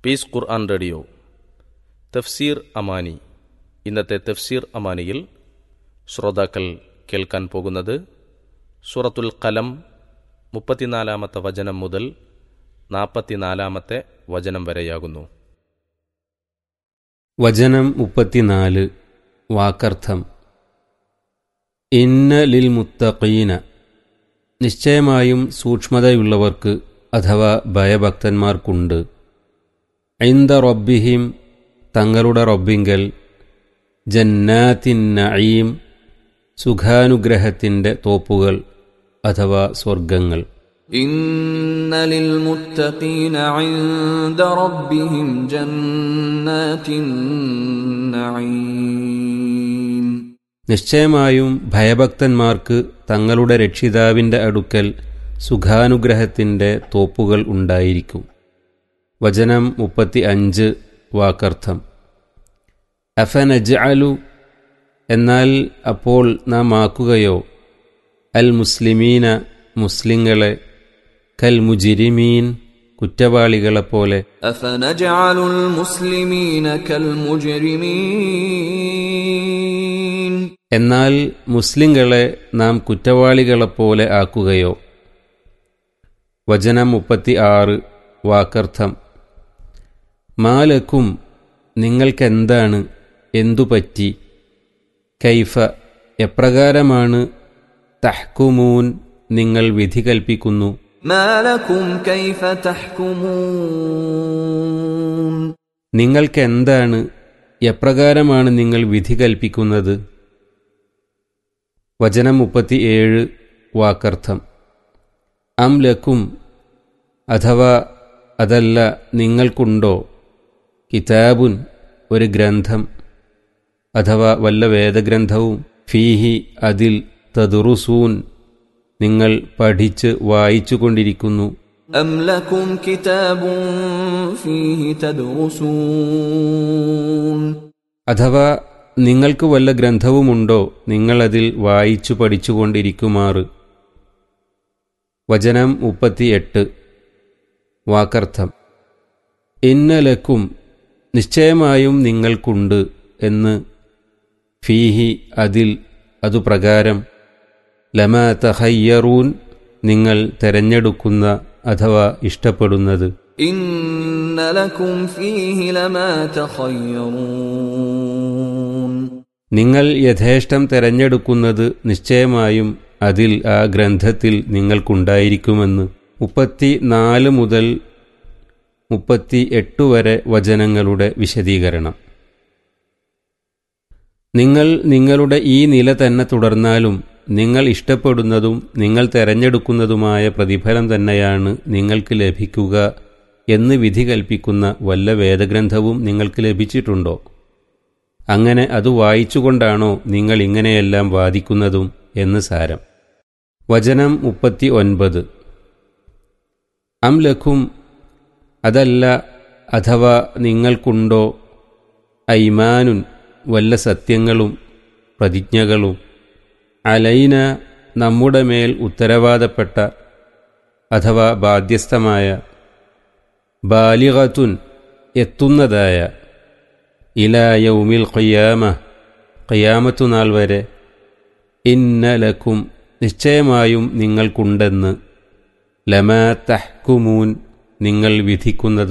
piece ഖുർആൻ radio തഫ്സീർ അമാനി ഇന്നത്തെ തഫ്സീർ അമാനിയിൽ ശ്രോതാക്കൾ കേൾക്കാൻ പോകുന്നത് സൂറത്തുൽ കലം മുപ്പത്തിനാലാമത്തെ വചനം മുതൽ നാൽപ്പത്തിനാലാമത്തെ വചനം വരെയാകുന്നു വചനം മുപ്പത്തിനാല് വാക്കർത്ഥം ഇന്ന ലിൽ മുത്തഖീന നിശ്ചയമായും സൂക്ഷ്മതയുള്ളവർക്ക് അഥവാ ഭയഭക്തന്മാർക്കുണ്ട് ഐന്ദ റബ്ബിഹിം തങ്ങളുടെ റബ്ബിങ്കൽ ജന്നാത്തിൻ നഈം സുഖാനുഗ്രഹത്തിൻ്റെ തോപ്പുകൾ അഥവാ സ്വർഗങ്ങൾ إن للمتقين عند ربهم جنات النعيم നിശ്ചയമായും ഭയഭക്തന്മാർക്ക് തങ്ങളുടെ രക്ഷിതാവിൻ്റെ അടുക്കൽ സുഖാനുഗ്രഹത്തിൻ്റെ തോപ്പുകൾ ഉണ്ടായിരിക്കും വചനം മുപ്പത്തി അഞ്ച് വാക്കർത്ഥം അഫനജ് അലു എന്നാൽ അപ്പോൾ നാം ആക്കുകയോ അൽ മുസ്ലിമീന മുസ്ലിങ്ങളെ കൽ മുജിരിമീൻ കുറ്റവാളികളെപ്പോലെ أفنجعل المسلمين كالمجرمين എന്നാൽ മുസ്ലിങ്ങളെ നാം കുറ്റവാളികളെപ്പോലെ ആക്കുകയോ വചനം മുപ്പത്തി ആറ് വാക്കർത്ഥം മാലക്കും നിങ്ങൾക്കെന്താണ് എന്തു പറ്റി കൈഫ എപ്രകാരമാണ് തഹ്കുമൂൻ നിങ്ങൾ വിധി കൽപ്പിക്കുന്നു ما لكم كيف تحكمون നിങ്ങൾക്കെന്താണ് എപ്രകാരമാണ് നിങ്ങൾ വിധി കൽപ്പിക്കുന്നത് വചനം മുപ്പത്തിയേഴ് വാക്കർത്ഥം അം ലക്കും അഥവാ അതല്ല നിങ്ങൾക്കുണ്ടോ കിതാബുൻ ഒരു ഗ്രന്ഥം അഥവാ വല്ല വേദഗ്രന്ഥവും ഫീഹി അതിൽ തദുറുസൂൻ നിങ്ങൾ പഠിച്ച് വായിച്ചുകൊണ്ടിരിക്കുന്നു أم لكم كتاب فيه تدرسون അഥവാ നിങ്ങൾക്ക് വല്ല ഗ്രന്ഥവുമുണ്ടോ നിങ്ങളതിൽ വായിച്ചു പഠിച്ചുകൊണ്ടിരിക്കുമാറ് വചനം മുപ്പത്തിയെട്ട് വാക്കർത്ഥം ഇന്നലക്കും നിശ്ചയമായും നിങ്ങൾക്കുണ്ട് എന്ന് ഫീഹി അതിൽ അതു പ്രകാരം ലമ തഹയ്യറൂൻ നിങ്ങൾ തെരഞ്ഞെടുക്കുന്ന അഥവാ ഇഷ്ടപ്പെടുന്നത് إن لكم فيه لما تخيرون നിങ്ങൾ യഥേഷ്ടം തെരഞ്ഞെടുക്കുന്നത് നിശ്ചയമായും അതിൽ ആ ഗ്രന്ഥത്തിൽ നിങ്ങൾക്കുണ്ടായിരിക്കുമെന്ന് മുപ്പത്തി നാല് മുതൽ മുപ്പത്തി എട്ട് വരെ വചനങ്ങളുടെ വിശദീകരണം നിങ്ങൾ നിങ്ങളുടെ ഈ നില തന്നെ തുടർന്നാലും നിങ്ങൾ ഇഷ്ടപ്പെടുന്നതും നിങ്ങൾ തെരഞ്ഞെടുക്കുന്നതുമായ പ്രതിഫലം തന്നെയാണ് നിങ്ങൾക്ക് ലഭിക്കുക എന്ന് വിധി കൽപ്പിക്കുന്ന വല്ല വേദഗ്രന്ഥവും നിങ്ങൾക്ക് ലഭിച്ചിട്ടുണ്ടോ അങ്ങനെ അത് വായിച്ചുകൊണ്ടാണോ നിങ്ങൾ ഇങ്ങനെയെല്ലാം വാദിക്കുന്നതും എന്ന് സാരം വചനം മുപ്പത്തി ഒൻപത് അംലഖും അതല്ല അഥവാ നിങ്ങൾക്കുണ്ടോ ഐമാനുൻ വല്ല സത്യങ്ങളും പ്രതിജ്ഞകളും അലൈന നമ്മുടെ മേൽ ഉത്തരവാദപ്പെട്ട അഥവാ ബാധ്യസ്ഥമായ ബാലികത്തുൻ എത്തുന്നതായ ഇലാ യൗമിൽ ഖിയാമ ഖിയാമത്തു നാൾ വരെ ഇന്നലക്കും നിശ്ചയമായും നിങ്ങൾക്കുണ്ടെന്ന് ലമാ തഹ്കുമൂൻ നിങ്ങൾ വിധിക്കുന്നത്